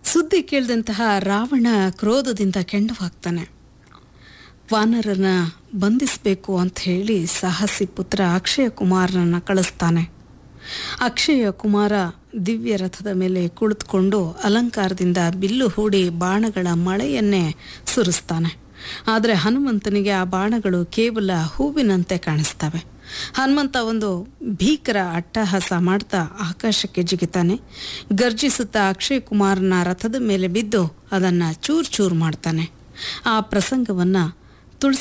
ಸುದ್ದಿ ಕೇಳಿದಂತಹ ರಾವಣ ಕ್ರೋಧದಿಂದ ಕೆಂಡವಾಗ್ತಾನೆ ವಾನರನ ಬಂಧಿಸಬೇಕು ಅಂತ ಹೇಳಿ ಸಾಹಸಿ ಪುತ್ರ ಅಕ್ಷಯ ಕುಮಾರನನ್ನ ಕಳಿಸ್ತಾನೆ ಅಕ್ಷಯ ಕುಮಾರ ದಿವ್ಯ ರಥದ ಮೇಲೆ ಕುಳಿತುಕೊಂಡು ಅಲಂಕಾರದಿಂದ ಬಿಲ್ಲು ಹೂಡಿ ಬಾಣಗಳ ಮಳೆಯನ್ನೇ ಸುರಿಸ್ತಾನೆ ಆದರೆ ಹನುಮಂತನಿಗೆ ಆ ಬಾಣಗಳು ಕೇವಲ ಹೂವಿನಂತೆ ಕಾಣಿಸ್ತವೆ ಹನುಮಂತ ಒಂದು ಭೀಕರ ಅಟ್ಟಹಾಸ ಮಾಡ್ತಾ ಆಕಾಶಕ್ಕೆ ಜಿಗಿತಾನೆ ಗರ್ಜಿಸುತ್ತಾ ಅಕ್ಷಯ್ ಕುಮಾರನ ರಥದ ಮೇಲೆ ಬಿದ್ದು ಅದನ್ನು ಚೂರ್ ಚೂರ್ ಮಾಡ್ತಾನೆ ಆ ಪ್ರಸಂಗವನ್ನು